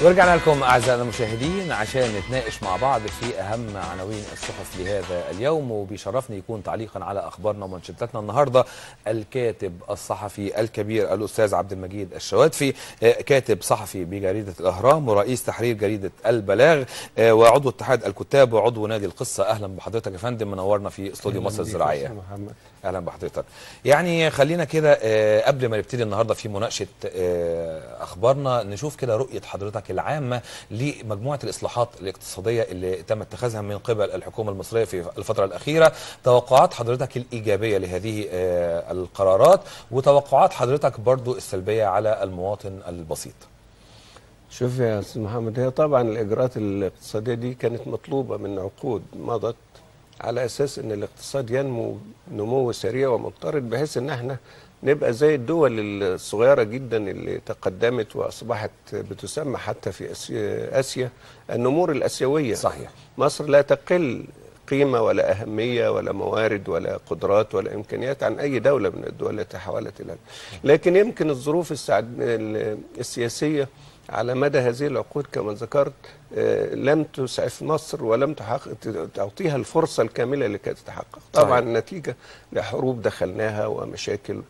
ورجعنا لكم اعزائنا المشاهدين عشان نتناقش مع بعض في اهم عناوين الصحف لهذا اليوم وبيشرفني يكون تعليقا على اخبارنا ومنشطاتنا النهارده الكاتب الصحفي الكبير الاستاذ عبد المجيد الشواتفي آه، كاتب صحفي بجريده الاهرام ورئيس تحرير جريده البلاغ آه، وعضو اتحاد الكتاب وعضو نادي القصه اهلا بحضرتك يا فندم منورنا في استوديو مصر الزراعيه محمد اهلا بحضرتك يعني خلينا كده آه، قبل ما نبتدي النهارده في مناقشه آه، اخبارنا نشوف كده رؤيه حضرتك العامه لمجموعه الاصلاحات الاقتصاديه اللي تم اتخاذها من قبل الحكومه المصريه في الفتره الاخيره توقعات حضرتك الايجابيه لهذه آه، القرارات وتوقعات حضرتك برضو السلبيه على المواطن البسيط شوف يا استاذ محمد هي طبعا الاجراءات الاقتصاديه دي كانت مطلوبه من عقود مضت على اساس ان الاقتصاد ينمو نمو سريع ومضطرد بحيث ان احنا نبقى زي الدول الصغيره جدا اللي تقدمت واصبحت بتسمى حتى في آسيا, اسيا النمور الاسيويه صحيح. مصر لا تقل قيمه ولا اهميه ولا موارد ولا قدرات ولا امكانيات عن اي دوله من الدول التي حاولت الى لكن يمكن الظروف السعد... ال- السياسيه على مدى هذه العقود كما ذكرت آه، لم تسعف مصر ولم تحقق ت- تعطيها الفرصه الكامله لكي تتحقق طبعا صحيح. نتيجه لحروب دخلناها ومشاكل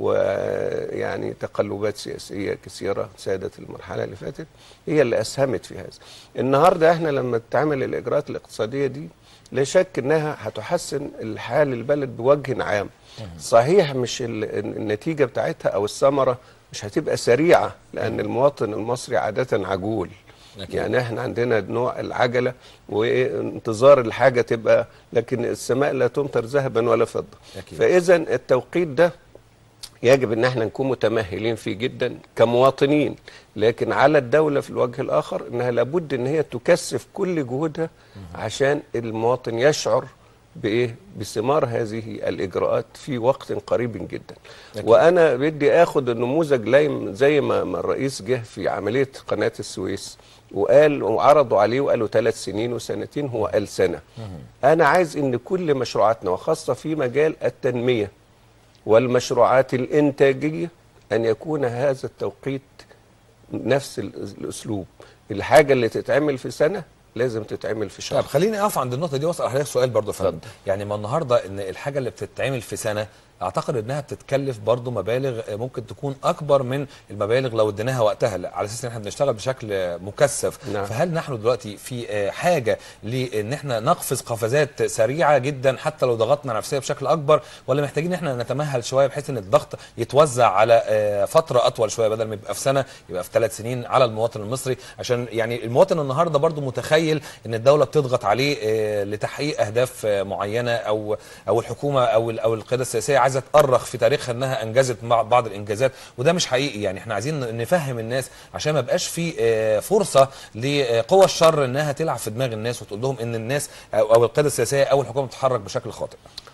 ويعني تقلبات سياسيه كثيره سادت المرحله اللي فاتت هي اللي اسهمت في هذا النهارده احنا لما تعمل الاجراءات الاقتصاديه دي لا شك انها هتحسن الحال البلد بوجه عام صحيح مش ال- النتيجه بتاعتها او الثمره مش هتبقى سريعه لان المواطن المصري عاده عجول أكيد. يعني احنا عندنا نوع العجله وانتظار الحاجه تبقى لكن السماء لا تمطر ذهبا ولا فضه أكيد. فاذا التوقيت ده يجب ان احنا نكون متمهلين فيه جدا كمواطنين لكن على الدولة في الوجه الآخر انها لابد ان هي تكثف كل جهودها عشان المواطن يشعر بايه بثمار هذه الاجراءات في وقت قريب جدا أكيد. وانا بدي اخد النموذج لايم زي ما ما الرئيس جه في عمليه قناه السويس وقال وعرضوا عليه وقالوا ثلاث سنين وسنتين هو قال سنه انا عايز ان كل مشروعاتنا وخاصه في مجال التنميه والمشروعات الإنتاجية أن يكون هذا التوقيت نفس ال- الأسلوب الحاجة اللي تتعمل في سنة لازم تتعمل في شهر طب خليني اقف عند النقطه دي واسال حضرتك سؤال برضه يا فندم اتفضل. يعني ما النهارده ان الحاجه اللي بتتعمل في سنه اعتقد انها بتتكلف برضه مبالغ آه، ممكن تكون اكبر من المبالغ لو اديناها وقتها لا، على اساس ان احنا بنشتغل بشكل آه، مكثف نعم. فهل نحن دلوقتي في آه، حاجه لان احنا نقفز قفزات سريعه جدا حتى لو ضغطنا نفسيا بشكل اكبر ولا محتاجين ان احنا نتمهل شويه بحيث ان الضغط يتوزع على آه، فتره اطول شويه بدل ما يبقى في سنه يبقى في ثلاث سنين على المواطن المصري عشان يعني المواطن النهارده برضه متخيل ان الدوله بتضغط عليه آه، لتحقيق اهداف آه، معينه او او الحكومه او ال- او القياده السياسيه عايزه تأرخ في تاريخها انها انجزت مع بعض الانجازات وده مش حقيقي يعني احنا عايزين نفهم الناس عشان ما يبقاش في آه، فرصه لقوى الشر انها تلعب في دماغ الناس وتقول لهم ان الناس او أو القياده السياسيه او الحكومه بتتحرك بشكل خاطئ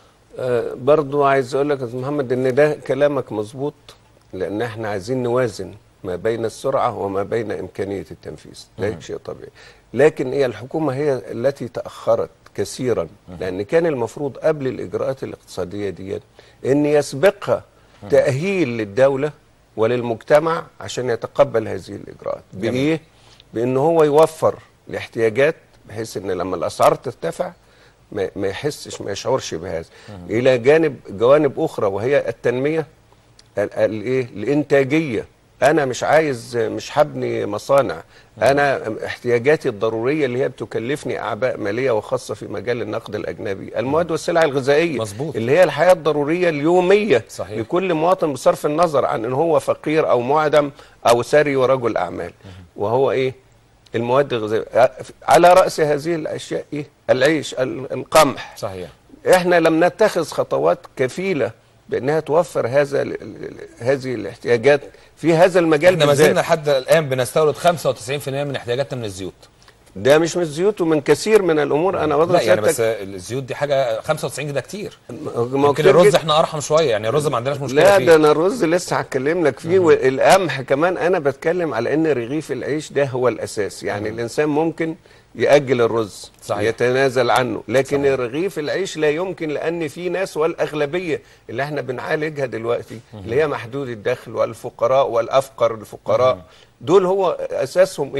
آه، برضو عايز اقول لك يا أستاذ محمد ان ده كلامك مظبوط لان احنا عايزين نوازن ما بين السرعه وما بين امكانيه التنفيذ ده شيء طبيعي لكن هي الحكومه هي التي تاخرت كثيرا لان كان المفروض قبل الاجراءات الاقتصاديه دي ان يسبقها تاهيل للدوله وللمجتمع عشان يتقبل هذه الاجراءات جميل. بايه بان هو يوفر الاحتياجات بحيث ان لما الاسعار ترتفع ما ما يحسش ما يشعرش بهذا الى جانب جوانب اخرى وهي التنميه ال- الايه الانتاجيه انا مش عايز مش هبني مصانع انا احتياجاتي الضروريه اللي هي بتكلفني اعباء ماليه وخاصه في مجال النقد الاجنبي المواد والسلع الغذائيه مظبوط. اللي هي الحياه الضروريه اليوميه صحيح. لكل مواطن بصرف النظر عن ان هو فقير او معدم او ثري ورجل اعمال وهو ايه المواد الغذائيه على راس هذه الاشياء ايه العيش ال- القمح صحيح احنا لم نتخذ خطوات كفيله بانها توفر هذا ال- ال- هذه الاحتياجات في هذا المجال احنا ما بالذات. زلنا لحد الان بنستورد 95% من احتياجاتنا من الزيوت ده مش من الزيوت ومن كثير من الامور انا لا بضرب يعني بس الزيوت دي حاجه 95 ده كتير ما هو يمكن كتير الرز جدا. احنا ارحم شويه يعني الرز ما عندناش مشكله لا فيه ده انا الرز لسه هتكلم لك فيه والقمح كمان انا بتكلم على ان رغيف العيش ده هو الاساس يعني الانسان ممكن ياجل الرز صحيح. يتنازل عنه لكن صحيح. رغيف العيش لا يمكن لان في ناس والاغلبيه اللي احنا بنعالجها دلوقتي اللي هي محدود الدخل والفقراء والافقر الفقراء دول هو اساسهم ايه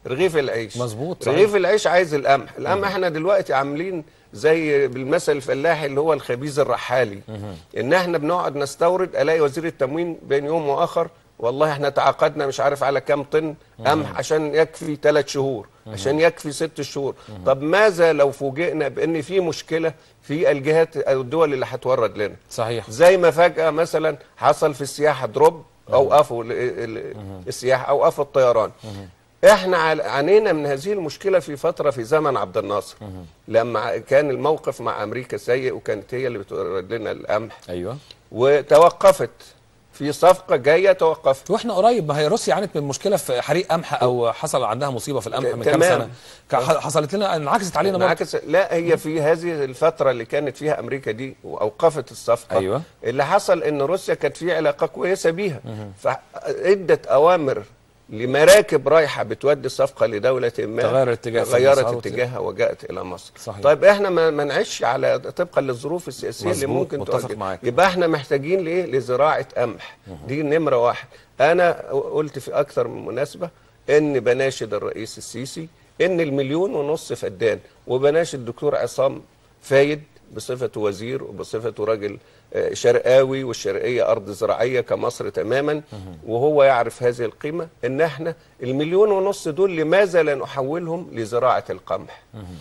رغيف العيش مظبوط، صحيح. رغيف العيش عايز القمح القمح احنا دلوقتي عاملين زي بالمثل الفلاحي اللي هو الخبيز الرحالي ان احنا بنقعد نستورد الاقي وزير التموين بين يوم واخر والله احنا تعاقدنا مش عارف على كام طن قمح عشان يكفي ثلاث شهور عشان يكفي ست شهور طب ماذا لو فوجئنا بان في مشكله في الجهات او الدول اللي هتورد لنا صحيح زي ما فجأة مثلا حصل في السياحة دروب أوقفوا ال- ال- السياحة أوقفوا الطيران احنا عل- عانينا من هذه المشكلة في فترة في زمن عبد الناصر لما كان الموقف مع أمريكا سيء وكانت هي اللي بتورد لنا القمح ايوه وتوقفت في صفقة جاية توقفت واحنا قريب ما هي روسيا عانت من مشكله في حريق قمح او حصل عندها مصيبه في القمح من كام تمام. سنه كا- حصلت لنا انعكست علينا برضه انعكس لا هي في هذه الفترة اللي كانت فيها أمريكا دي وأوقفت الصفقة أيوة. اللي حصل إن روسيا كانت في علاقة كويسة بيها فادت أوامر لمراكب رايحة بتودي الصفقة لدولة ما تغير الاتجاه في غيرت المسار وت- اتجاهها وجاءت إلى مصر صحيح. طيب إحنا ما ما نعيش على طبقا للظروف السياسية اللي مظبوط، ممكن متفق تؤدي. معاك. يبقى إحنا محتاجين لإيه لزراعة قمح دي نمرة واحد أنا قلت في أكثر من مناسبة إن بناشد الرئيس السيسي ان المليون ونص فدان وبناشد الدكتور عصام فايد بصفته وزير وبصفته راجل آه، شرقاوي والشرقيه ارض زراعيه كمصر تماما وهو يعرف هذه القيمه ان احنا المليون ونص دول لماذا لا نحولهم لزراعه القمح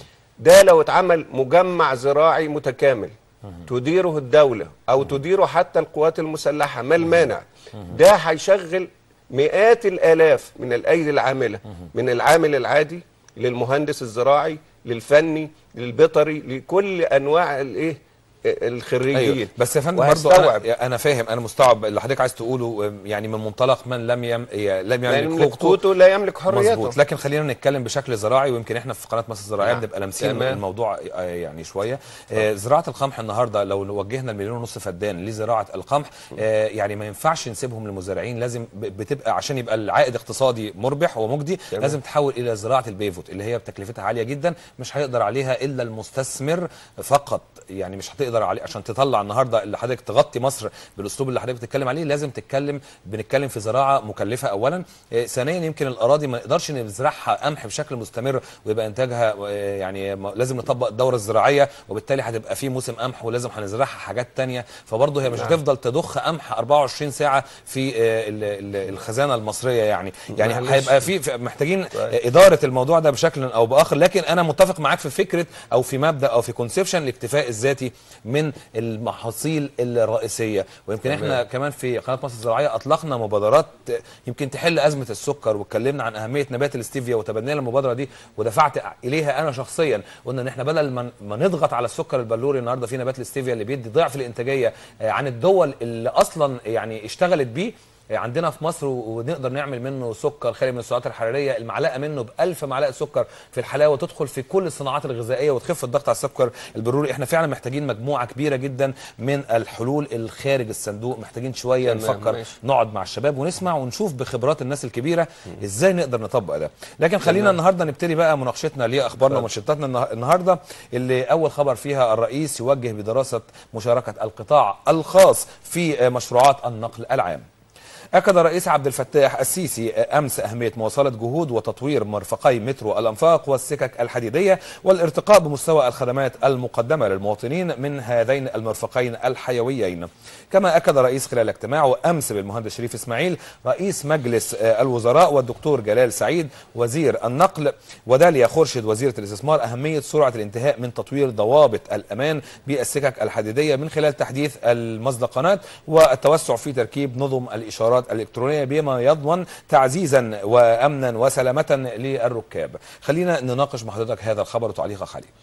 ده لو اتعمل مجمع زراعي متكامل تديره الدولة أو تديره حتى القوات المسلحة ما المانع ده هيشغل مئات الآلاف من الأيدي العاملة من العامل العادي للمهندس الزراعي للفني للبيطري لكل أنواع الإيه الخريجين ايوه بس يا فندم برضه وهستوعب. انا انا فاهم انا مستوعب اللي حضرتك عايز تقوله يعني من منطلق من لم يم لم لا يملك يملك حقوقه قوته لا يملك حريته مظبوط لكن خلينا نتكلم بشكل زراعي ويمكن احنا في قناه مصر الزراعيه نعم. بنبقى لامسين تمام. الموضوع آه، يعني شويه آه، زراعه القمح النهارده لو وجهنا المليون ونص فدان لزراعه القمح آه، يعني ما ينفعش نسيبهم للمزارعين لازم ب- بتبقى عشان يبقى العائد اقتصادي مربح ومجدي تمام. لازم تحول الى زراعه البيفوت اللي هي بتكلفتها عاليه جدا مش هيقدر عليها الا المستثمر فقط يعني مش هتقدر عليه عشان تطلع النهارده اللي حضرتك تغطي مصر بالاسلوب اللي حضرتك بتتكلم عليه لازم تتكلم بنتكلم في زراعه مكلفه اولا آه، ثانيا يمكن الاراضي ما نقدرش نزرعها قمح بشكل مستمر ويبقى انتاجها آه، يعني ما- لازم نطبق الدوره الزراعيه وبالتالي هتبقى في موسم قمح ولازم هنزرعها حاجات تانية فبرضه هي مش نعم. هتفضل تضخ قمح 24 ساعه في آه، ال- ال- الخزانه المصريه يعني يعني معلش. هيبقى في في- محتاجين طيب. اداره الموضوع ده بشكل او باخر لكن انا متفق معاك في فكره او في مبدا او في كونسبشن الاكتفاء الذاتي من المحاصيل الرئيسيه ويمكن احنا تمام. كمان في قناه مصر الزراعيه اطلقنا مبادرات يمكن تحل ازمه السكر واتكلمنا عن اهميه نبات الاستيفيا وتبنينا المبادره دي ودفعت اليها انا شخصيا قلنا ان احنا بدل ما ما نضغط على السكر البلوري النهارده في نبات الاستيفيا اللي بيدي ضعف الانتاجيه آه، عن الدول اللي اصلا يعني اشتغلت بيه عندنا في مصر و- ونقدر نعمل منه سكر خالي من السعرات الحراريه المعلقه منه ب 1000 معلقه سكر في الحلاوه تدخل في كل الصناعات الغذائيه وتخف الضغط على السكر البروري احنا فعلا محتاجين مجموعه كبيره جدا من الحلول الخارج الصندوق محتاجين شويه تمام، نفكر ماشي. نقعد مع الشباب ونسمع ونشوف بخبرات الناس الكبيره ازاي نقدر نطبق ده لكن خلينا تمام. النهارده نبتدي بقى مناقشتنا لاخبارنا ومنشطاتنا النه- النهارده اللي اول خبر فيها الرئيس يوجه بدراسه مشاركه القطاع الخاص في مشروعات النقل العام أكد الرئيس عبد الفتاح السيسي أمس أهمية مواصلة جهود وتطوير مرفقي مترو الأنفاق والسكك الحديدية والارتقاء بمستوى الخدمات المقدمة للمواطنين من هذين المرفقين الحيويين كما أكد الرئيس خلال اجتماعه أمس بالمهندس شريف إسماعيل رئيس مجلس آه، الوزراء والدكتور جلال سعيد وزير النقل وداليا خورشيد وزيرة الاستثمار أهمية سرعة الانتهاء من تطوير ضوابط الأمان بالسكك الحديدية من خلال تحديث المصدقانات والتوسع في تركيب نظم الإشارات الإلكترونية بما يضمن تعزيزا وأمنا وسلامة للركاب خلينا نناقش مع حضرتك هذا الخبر وتعليقك عليه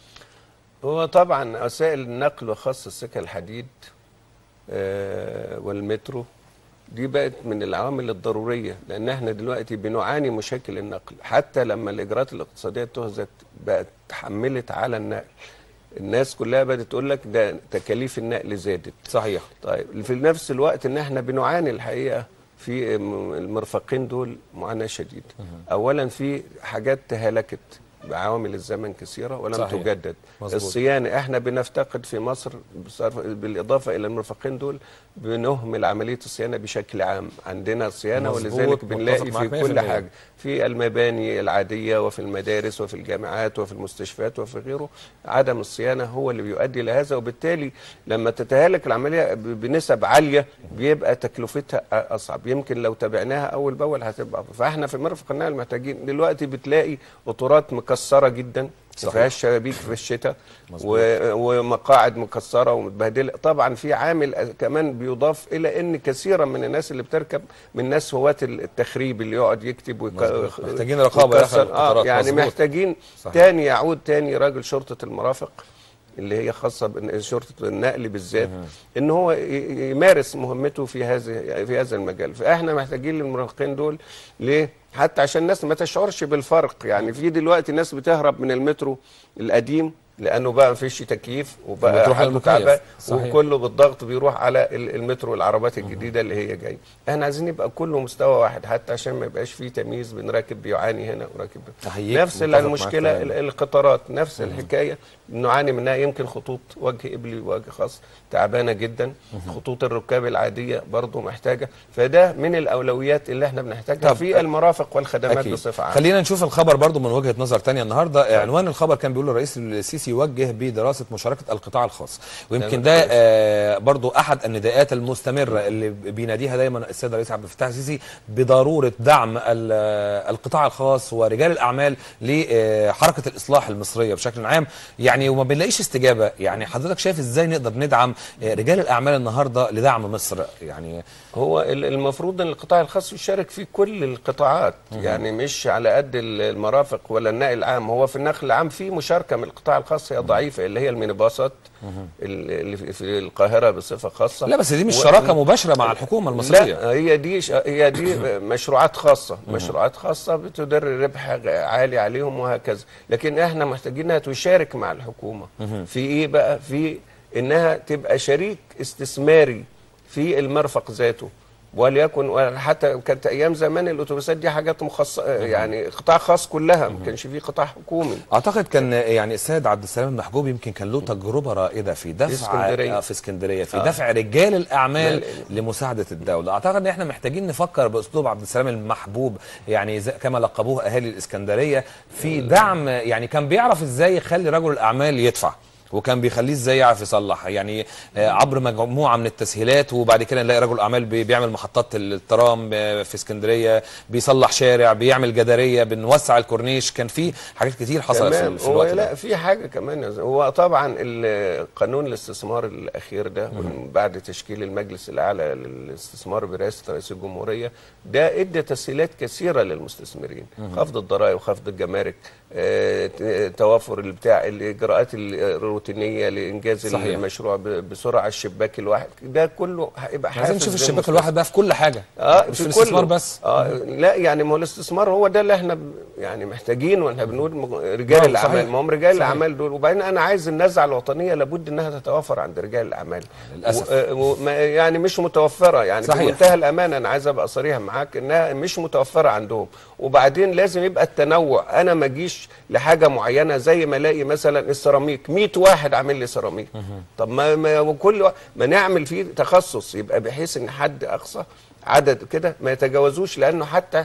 هو طبعا وسائل النقل وخاصة السكة الحديد آه، والمترو دي بقت من العوامل الضرورية لأن احنا دلوقتي بنعاني مشاكل النقل حتى لما الإجراءات الاقتصادية تهزت بقت تحملت على النقل الناس كلها بدأت تقول لك ده تكاليف النقل زادت صحيح طيب في نفس الوقت ان احنا بنعاني الحقيقه في م- المرفقين دول معاناه شديده اولا في حاجات تهلكت بعوامل الزمن كثيره ولم صحيح. صحيح. تجدد مظبوط. الصيانه احنا بنفتقد في مصر بصرف بالاضافه الى المرفقين دول بنهمل عمليه الصيانه بشكل عام عندنا صيانه مظبوط. ولذلك متفق بنلاقي معاك في كل 100%. حاجه في المباني العاديه وفي المدارس وفي الجامعات وفي المستشفيات وفي غيره عدم الصيانه هو اللي بيؤدي لهذا وبالتالي لما تتهالك العمليه ب- بنسب عاليه بيبقى تكلفتها أ- اصعب يمكن لو تابعناها اول باول هتبقى فاحنا في مرفق النقل محتاجين دلوقتي بتلاقي قطورات مكسره جدا ما صحيح. فيهاش شبابيك في الشتاء مظبوط. و- ومقاعد مكسره ومتبهدله طبعا في عامل أ- كمان بيضاف الى ان كثيرا من الناس اللي بتركب من ناس هواة التخريب اللي يقعد يكتب ويك... مظبوط. محتاجين رقابة يا أخي ويكسر. القطارات. اه يعني مظبوط. محتاجين صحيح. تاني يعود تاني راجل شرطه المرافق اللي هي خاصه بشرطه النقل بالذات ان هو ي- يمارس مهمته في هذا في هذا المجال فاحنا محتاجين للمراهقين دول ليه حتى عشان الناس ما تشعرش بالفرق يعني في دلوقتي ناس بتهرب من المترو القديم لانه بقى مفيش تكييف وبقى بتروح حالته للمكيف. تعبان صحيح. وكله بالضغط بيروح على ال- المترو والعربات الجديده اللي هي جايه احنا عايزين يبقى كله مستوى واحد حتى عشان ما يبقاش فيه تمييز بين راكب بيعاني هنا وراكب أحييك، نفس متفق معاك المشكله تماماً. ال- القطارات نفس الحكايه نعاني منها يمكن خطوط وجه قبلي ووجه خاص تعبانه جدا خطوط الركاب العاديه برضو محتاجه فده من الاولويات اللي احنا بنحتاجها طب، في المرافق والخدمات أكيد. بصفه عامه خلينا نشوف الخبر برضو من وجهة نظر تانية النهاردة عنوان الخبر كان بيقول الرئيس السيسي يوجه بدراسة مشاركة القطاع الخاص ويمكن تمام. ده آه برضو أحد النداءات المستمرة اللي بيناديها دايما السيد الرئيس عبد الفتاح السيسي بضرورة دعم ال- آه، القطاع الخاص ورجال الأعمال لحركة الإصلاح المصرية بشكل عام يعني وما بنلاقيش استجابة يعني حضرتك شايف إزاي نقدر ندعم آه، رجال الأعمال النهاردة لدعم مصر يعني هو ال- المفروض ان القطاع الخاص يشارك في كل القطاعات يعني مش على قد ال- المرافق ولا النقل العام هو في النقل العام في مشاركه من القطاع الخاص هي ضعيفه اللي هي المينيباصات ال- اللي في- في القاهره بصفه خاصه لا بس دي مش و- شراكة مباشرة مع الحكومة المصرية لا هي دي ش- هي دي مشروعات خاصه مشروعات خاصه بتدر ربح غ- عالي عليهم وهكذا لكن احنا محتاجينها تشارك مع الحكومه في ايه بقى في انها تبقى شريك استثماري في المرفق ذاته وليكن حتى كانت ايام زمان الاتوبيسات دي حاجات مخصصه يعني قطاع خاص كلها ما كانش فيه قطاع حكومي اعتقد كان يعني السيد عبد السلام المحجوب يمكن كان له تجربه رائده في دفع اسكندرية. آه، في اسكندريه في آه. دفع رجال الاعمال لا، لمساعده الدوله اعتقد ان احنا محتاجين نفكر باسلوب عبد السلام المحبوب يعني زي كما لقبوه اهالي الاسكندريه في دعم يعني كان بيعرف ازاي يخلي رجل الاعمال يدفع وكان بيخليه ازاي يعرف يصلح يعني آه، عبر مجموعه من التسهيلات وبعد كده نلاقي رجل اعمال بي- بيعمل محطات الترام آه، في اسكندريه بيصلح شارع بيعمل جداريه بنوسع الكورنيش كان في حاجات كتير حصلت في, تمام في هو الوقت لا ده في حاجه كمان يا زلمة. هو طبعا ال- قانون الاستثمار الاخير ده ومن بعد تشكيل المجلس الاعلى للاستثمار برئاسه رئيس الجمهوريه ده ادى تسهيلات كثيره للمستثمرين خفض الضرائب وخفض الجمارك آه، ت- توافر البتاع الاجراءات الروتينيه لانجاز صحيح. المشروع ب- بسرعه الشباك الواحد ده كله هيبقى عايزين حافز نشوف الشباك للمستثمر. الواحد بقى في كل حاجه اه مش في في الاستثمار كله. بس اه لا يعني ما هو الاستثمار هو ده اللي احنا ب- يعني محتاجينه واحنا بنقول م- رجال نعم، الاعمال صحيح. ما هم رجال صحيح. الاعمال دول وبعدين انا عايز النزعه الوطنيه لابد انها تتوافر عند رجال الاعمال للأسف. و- آه، وما- يعني مش متوفره يعني صحيح. بمنتهى الامانه انا عايز ابقى صريح معاك انها مش متوفره عندهم وبعدين لازم يبقى التنوع انا ما اجيش لحاجه معينه زي ما الاقي مثلا السيراميك 100 واحد عامل لي سيراميك طب ما, ما كل وا- ما نعمل فيه تخصص يبقى بحيث ان حد اقصى عدد كده ما يتجاوزوش لانه حتى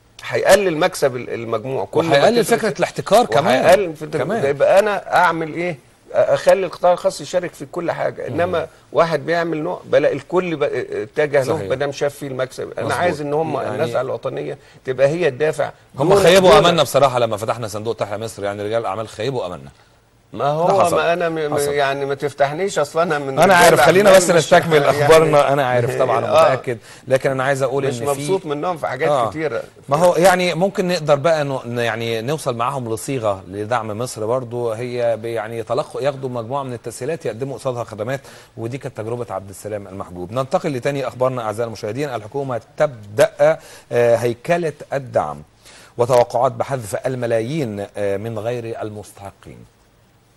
هيقلل مكسب ال- المجموع كل ما وهيقلل تدرس- فكره الاحتكار كمان وهيقلل فكرة كمان يبقى انا اعمل ايه اخلي القطاع الخاص يشارك في كل حاجه انما واحد بيعمل نوع بلا الكل ب- اتجه له صحيح. ما دام شاف فيه المكسب انا مظبوط. عايز ان هم يعني- النزعه الوطنيه تبقى هي الدافع هم دون- خيبوا دون- املنا بصراحه لما فتحنا صندوق تحيا مصر يعني رجال الاعمال خيبوا املنا ما ده هو حصل. ما انا م- م- حصل. يعني ما تفتحنيش اصلا انا من انا رجال عارف خلينا أعمال بس مش- نستكمل يعني اخبارنا انا عارف طبعا آه. متاكد لكن انا عايز اقول مش ان في مبسوط منهم في حاجات آه. كتيره ما هو يعني ممكن نقدر بقى نو يعني نوصل معاهم لصيغه لدعم مصر برضو هي ب- يعني يتلقوا ياخدوا مجموعه من التسهيلات يقدموا قصادها خدمات ودي كانت تجربه عبد السلام المحجوب ننتقل لتاني اخبارنا اعزائي المشاهدين الحكومه تبدا آه، هيكله الدعم وتوقعات بحذف الملايين آه، من غير المستحقين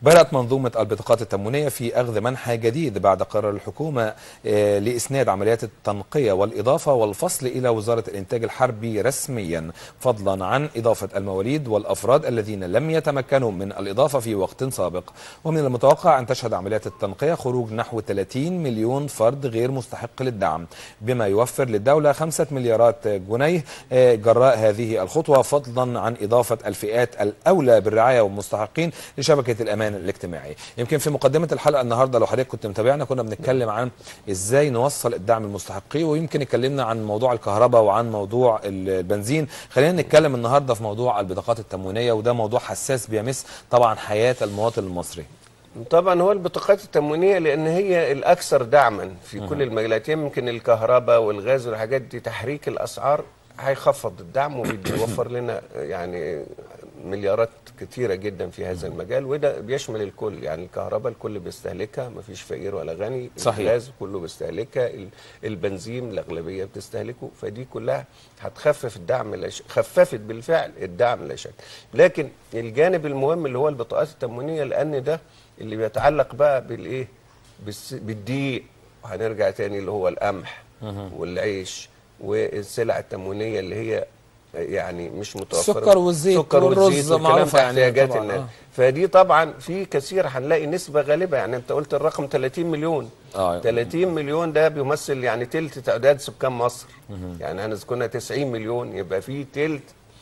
بدأت منظومة البطاقات التموينية في أخذ منحى جديد بعد قرار الحكومة آه، لإسناد عمليات التنقية والإضافة والفصل إلى وزارة الإنتاج الحربي رسميا فضلا عن إضافة المواليد والأفراد الذين لم يتمكنوا من الإضافة في وقت سابق ومن المتوقع أن تشهد عمليات التنقية خروج نحو 30 مليون فرد غير مستحق للدعم بما يوفر للدولة 5 مليارات جنيه آه، جراء هذه الخطوة فضلا عن إضافة الفئات الأولى بالرعاية والمستحقين لشبكة الأمان الاجتماعي يمكن في مقدمة الحلقة النهاردة لو حضرتك كنت متابعنا كنا بنتكلم عن إزاي نوصل الدعم المستحقين ويمكن اتكلمنا عن موضوع الكهرباء وعن موضوع البنزين خلينا نتكلم النهاردة في موضوع البطاقات التموينية وده موضوع حساس بيمس طبعا حياة المواطن المصري طبعا هو البطاقات التموينيه لان هي الاكثر دعما في كل المجالات يمكن الكهرباء والغاز والحاجات دي تحريك الاسعار هيخفض الدعم وبيوفر لنا يعني مليارات كتيرة جدا في هذا المجال وده بيشمل الكل يعني الكهرباء الكل بيستهلكها مفيش فقير ولا غني صحيح. الغاز كله بيستهلكها ال- البنزين الأغلبية بتستهلكه فدي كلها هتخفف الدعم لا شك خففت بالفعل الدعم لا شك لكن الجانب المهم اللي هو البطاقات التموينية لأن ده اللي بيتعلق بقى بالإيه بالس- بالدقيق وهنرجع تاني اللي هو القمح والعيش والسلع التموينيه اللي هي يعني مش متوفره السكر والزيت السكر والرز والزيت والكلام معروفة ده يعني احتياجات طبعاً، الناس آه. فدي طبعا في كثير هنلاقي نسبه غالبه يعني انت قلت الرقم 30 مليون آه. 30 مليون ده بيمثل يعني تلت تعداد سكان مصر يعني احنا إذا كنا 90 مليون يبقى في تلت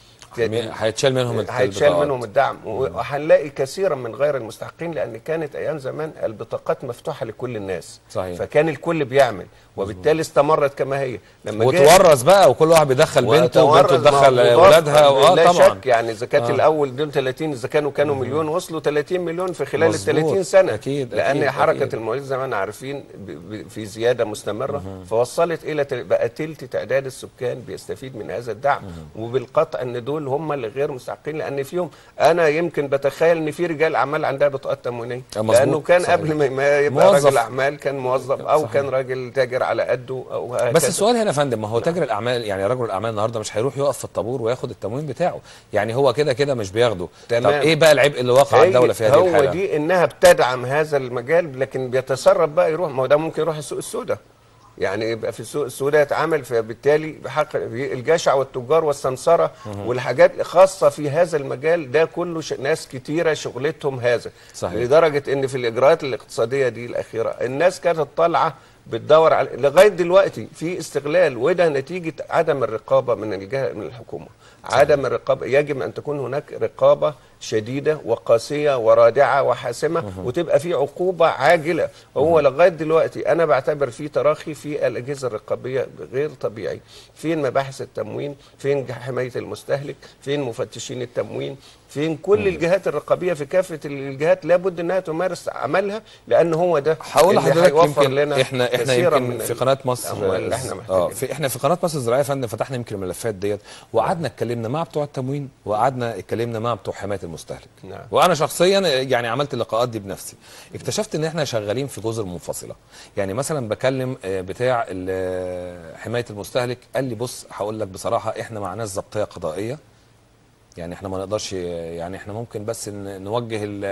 هيتشال منهم هيتشال البطاقات. منهم الدعم وهنلاقي كثيرا من غير المستحقين لان كانت ايام زمان البطاقات مفتوحه لكل الناس صحيح. فكان الكل بيعمل وبالتالي استمرت كما هي لما جه- وتورث بقى وكل واحد بيدخل بنته وبنته وتورث تدخل مضاف- اولادها اه لا طبعا شك يعني اذا كانت آه. الاول دول 30 اذا كانوا كانوا مليون وصلوا 30 مليون في خلال ال مظبوط. 30 سنه أكيد، لان أكيد، حركه أكيد. المواليد زي ما احنا عارفين ب- ب- في زياده مستمره فوصلت الى تل- بقى تلت تعداد السكان بيستفيد من هذا الدعم وبالقطع ان دول هم اللي غير مستحقين لان فيهم انا يمكن بتخيل ان في رجال اعمال عندها بطاقات تموينيه آه، مظبوط، لانه كان صحيح. قبل ما- ما يبقى موظف. راجل اعمال كان موظف او صحيح. كان راجل تاجر على قده او هكذا بس السؤال هنا يا فندم ما هو تاجر الاعمال يعني رجل الاعمال النهارده مش هيروح يقف في الطابور وياخد التموين بتاعه يعني هو كده كده مش بياخده تمام. طب ايه بقى العبء اللي واقع على هي- الدوله في هذه هو الحاله دي انها بتدعم هذا المجال لكن بيتسرب بقى يروح ما هو ده ممكن يروح السوق السوداء يعني يبقى في السوق السوداء يتعامل فبالتالي بحق الجشع والتجار والسمسره والحاجات خاصه في هذا المجال ده كله ش... ناس كتيره شغلتهم هذا صحيح. لدرجه ان في الاجراءات الاقتصاديه دي الاخيره الناس كانت طالعه بتدور على لغايه دلوقتي في استغلال وده نتيجه عدم الرقابه من الجهه من الحكومه عدم الرقابه يجب ان تكون هناك رقابه شديده وقاسيه ورادعه وحاسمه وتبقى في عقوبه عاجله هو لغايه دلوقتي انا بعتبر في تراخي في الاجهزه الرقابيه غير طبيعي فين مباحث التموين فين حمايه المستهلك فين مفتشين التموين فين كل الجهات الرقابيه في كافه الجهات لابد انها تمارس عملها لان هو ده هقول اللي لحضرتك هيوفر يمكن لنا احنا احنا كثيراً يمكن من في قناه مصر الأموال اللي احنا اه محتاجينها في احنا في قناه مصر الزراعيه يا فندم فتحنا يمكن الملفات ديت وقعدنا اتكلمنا مع بتوع التموين وقعدنا اتكلمنا مع بتوع حمايه المستهلك نعم. وانا شخصيا يعني عملت اللقاءات دي بنفسي اكتشفت ان احنا شغالين في جزر منفصله يعني مثلا بكلم آه، بتاع ال- حمايه المستهلك قال لي بص هقول لك بصراحه احنا مع ناس ضبطيه قضائيه يعني احنا ما نقدرش يعني احنا ممكن بس ن- نوجه ال-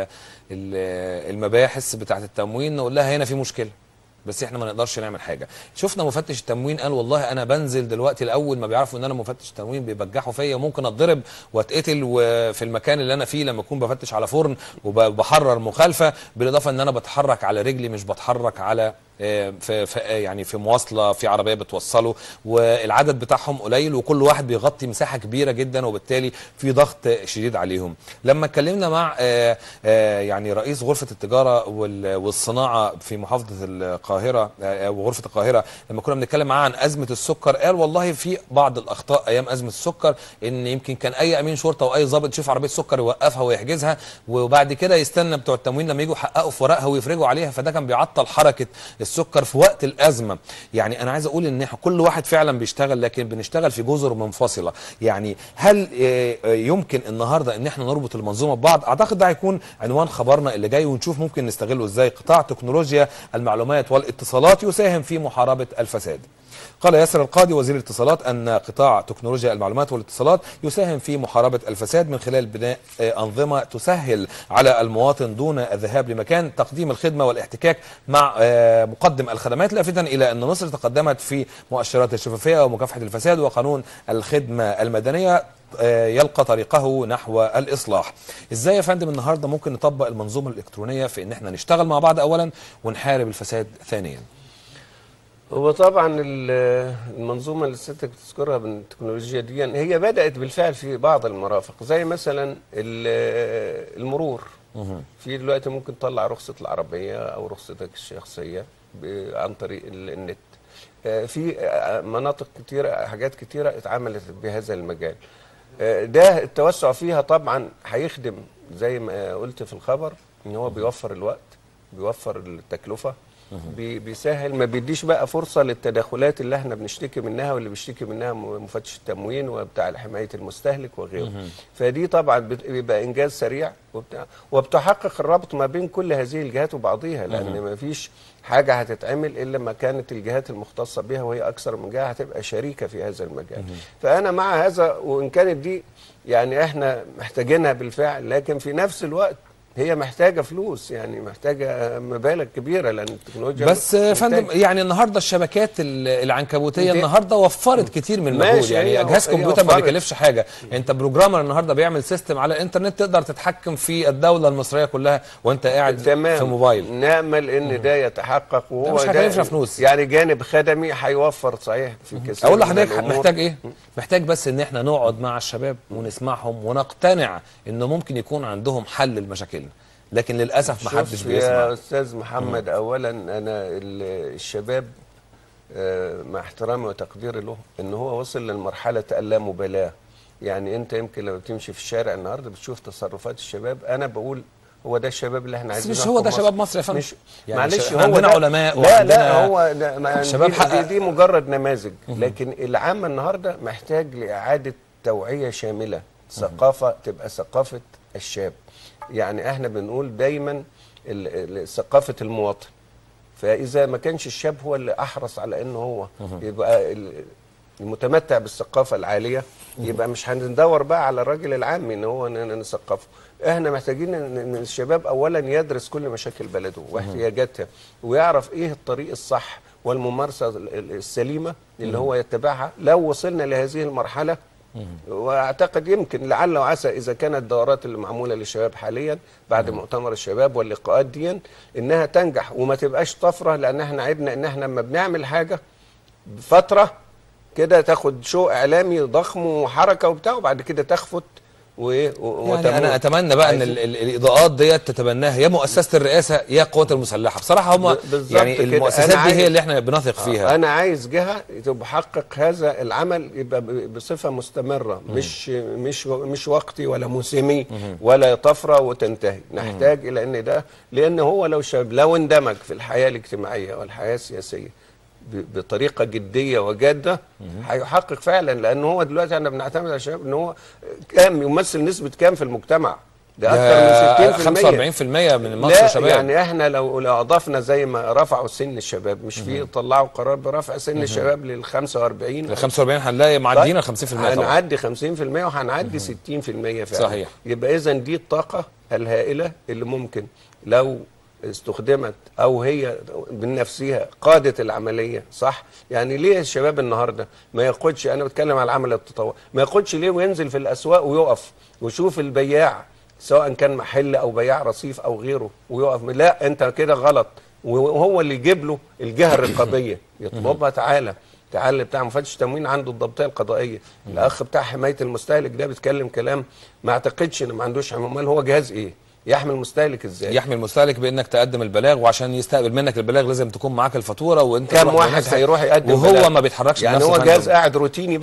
ال- المباحث بتاعه التموين نقول لها هنا في مشكله بس احنا ما نقدرش نعمل حاجه شفنا مفتش التموين قال والله انا بنزل دلوقتي الاول ما بيعرفوا ان انا مفتش تموين بيبجحوا فيا ممكن اتضرب واتقتل وفي المكان اللي انا فيه لما اكون بفتش على فرن وبحرر مخالفه بالاضافه ان انا بتحرك على رجلي مش بتحرك على آه، في في آه، يعني في مواصله في عربيه بتوصله والعدد بتاعهم قليل وكل واحد بيغطي مساحه كبيره جدا وبالتالي في ضغط شديد عليهم لما اتكلمنا مع آه، آه، يعني رئيس غرفه التجاره وال- والصناعه في محافظه القاهره آه، وغرفه القاهره لما كنا بنتكلم معاه عن ازمه السكر قال والله في بعض الاخطاء ايام ازمه السكر ان يمكن كان اي امين شرطه واي ضابط يشوف عربيه سكر يوقفها ويحجزها وبعد كده يستنى بتوع التموين لما يجوا يحققوا في ورقها ويفرجوا عليها فده كان بيعطل حركه السكر في وقت الازمه يعني انا عايز اقول ان إحنا كل واحد فعلا بيشتغل لكن بنشتغل في جزر منفصله يعني هل آه، آه، يمكن النهارده ان احنا نربط المنظومه ببعض اعتقد ده هيكون عنوان خبرنا اللي جاي ونشوف ممكن نستغله ازاي قطاع تكنولوجيا المعلومات والاتصالات يساهم في محاربه الفساد قال ياسر القاضي وزير الاتصالات أن قطاع تكنولوجيا المعلومات والاتصالات يساهم في محاربة الفساد من خلال بناء آه، أنظمة تسهل على المواطن دون الذهاب لمكان تقديم الخدمة والاحتكاك مع آه، مقدم الخدمات لافتا إلى أن مصر تقدمت في مؤشرات الشفافية ومكافحة الفساد وقانون الخدمة المدنية آه، يلقى طريقه نحو الإصلاح إزاي يا فندم النهاردة ممكن نطبق المنظومة الإلكترونية في أن احنا نشتغل مع بعض أولا ونحارب الفساد ثانيا هو طبعا ال- المنظومه اللي سيادتك بتذكرها بالتكنولوجيا دي هي بدات بالفعل في بعض المرافق زي مثلا ال- المرور في دلوقتي ممكن تطلع رخصه العربيه او رخصتك الشخصيه ب- عن طريق ال- النت آه، في آه، مناطق كتيره حاجات كتيره اتعملت بهذا المجال آه، ده التوسع فيها طبعا هيخدم زي ما قلت في الخبر ان هو بيوفر الوقت بيوفر التكلفه بي- بيسهل ما بيديش بقى فرصه للتدخلات اللي احنا بنشتكي منها واللي بيشتكي منها م- مفتش التموين وبتاع حمايه المستهلك وغيره فدي طبعا بت- بيبقى انجاز سريع وبتاع وبتحقق الربط ما بين كل هذه الجهات وبعضيها لان ما فيش حاجه هتتعمل الا ما كانت الجهات المختصه بها وهي اكثر من جهه هتبقى شريكه في هذا المجال فانا مع هذا وان كانت دي يعني احنا محتاجينها بالفعل لكن في نفس الوقت هي محتاجه فلوس يعني محتاجه مبالغ كبيره لان التكنولوجيا بس يا محتاجة. فندم يعني النهارده الشبكات ال- العنكبوتيه انت- النهارده وفرت كتير من المجهود ماشي، يعني هي- جهاز هي كمبيوتر ما وفرت. بيكلفش حاجه انت بروجرامر النهارده بيعمل سيستم على الانترنت تقدر تتحكم في الدوله المصريه كلها وانت قاعد تمام في موبايل نامل ان ده يتحقق وهو مش هيكلفنا فلوس. يعني جانب خدمي هيوفر صحيح في كثير اقول من لحضرتك الأمور. محتاج ايه محتاج بس ان احنا نقعد مع الشباب ونسمعهم ونقتنع انه ممكن يكون عندهم حل لمشاكلنا لكن للاسف ما حدش شوف بيسمع يا استاذ محمد اولا انا ال- الشباب آه، مع احترامي وتقديري له ان هو وصل للمرحله اللا مبالاه يعني انت يمكن لما بتمشي في الشارع النهارده بتشوف تصرفات الشباب انا بقول هو ده الشباب اللي احنا بس عايزين مش هو ده شباب مصر يا فندم مش يعني معلش ش- هو عندنا ده- علماء لا لا وعندنا هو ده ما شباب دي, حقق- دي, دي مجرد نماذج لكن العام النهارده محتاج لاعاده توعيه شامله ثقافه تبقى ثقافه الشاب يعني احنا بنقول دايما ال- ال- ثقافه المواطن فاذا ما كانش الشاب هو اللي احرص على ان هو يبقى ال- المتمتع بالثقافه العاليه يبقى مش هندور بقى على الراجل العامي ان هو ن- ن- نثقفه احنا محتاجين ان إن الشباب اولا يدرس كل مشاكل بلده واحتياجاتها ويعرف ايه الطريق الصح والممارسه ال- ال- السليمه اللي هو يتبعها لو وصلنا لهذه المرحله واعتقد يمكن لعل وعسى اذا كانت الدورات اللي معموله للشباب حاليا بعد مؤتمر الشباب واللقاءات دي انها تنجح وما تبقاش طفره لان احنا عيبنا ان احنا لما بنعمل حاجه فتره كده تاخد شو اعلامي ضخم وحركه وبتاع وبعد كده تخفت و... و... يعني انا اتمنى بقى ان ال- ال- الاضاءات ديت تتبناها يا مؤسسه الرئاسه يا القوات المسلحه بصراحه هم ب- بالظبط يعني كده. المؤسسات أنا دي هي عايز- اللي احنا بنثق فيها انا عايز جهه تحقق هذا العمل يبقى ب- بصفه مستمره مش مش مش وقتي ولا موسمي ولا طفره وتنتهي نحتاج الى ان ده لان هو لو شاب لو اندمج في الحياه الاجتماعيه والحياه السياسيه ب- بطريقه جديه وجاده هيحقق فعلا لان هو دلوقتي احنا بنعتمد على الشباب ان هو كام يمثل نسبه كام في المجتمع ده اكثر من 60% 45% من مصر لا شباب يعني احنا لو لو اضفنا زي ما رفعوا سن الشباب مش في طلعوا قرار برفع سن الشباب لل 45 ال 45 هنلاقي معديين ال 50% طبعا هنعدي 50% وهنعدي 60% فعلا صحيح. يبقى اذا دي الطاقه الهائله اللي ممكن لو استخدمت او هي من نفسها قادت العمليه صح يعني ليه الشباب النهارده ما ياخدش انا بتكلم على العمل التطوعي ما ياخدش ليه وينزل في الاسواق ويقف ويشوف البياع سواء كان محل او بياع رصيف او غيره ويقف لا انت كده غلط وهو اللي يجيب له الجهه الرقابيه يطلبها تعالى تعالى بتاع مفتش تموين عنده الضبطيه القضائيه الاخ بتاع حمايه المستهلك ده بيتكلم كلام ما اعتقدش ان ما عندوش امال هو جهاز ايه يحمي المستهلك ازاي يحمي المستهلك بانك تقدم البلاغ وعشان يستقبل منك البلاغ لازم تكون معاك الفاتوره وانت كم تروح واحد بنفسك هيروح يقدم وهو بلاغ؟ ما بيتحركش يعني بنفسه هو فندم. جهاز قاعد روتيني بقى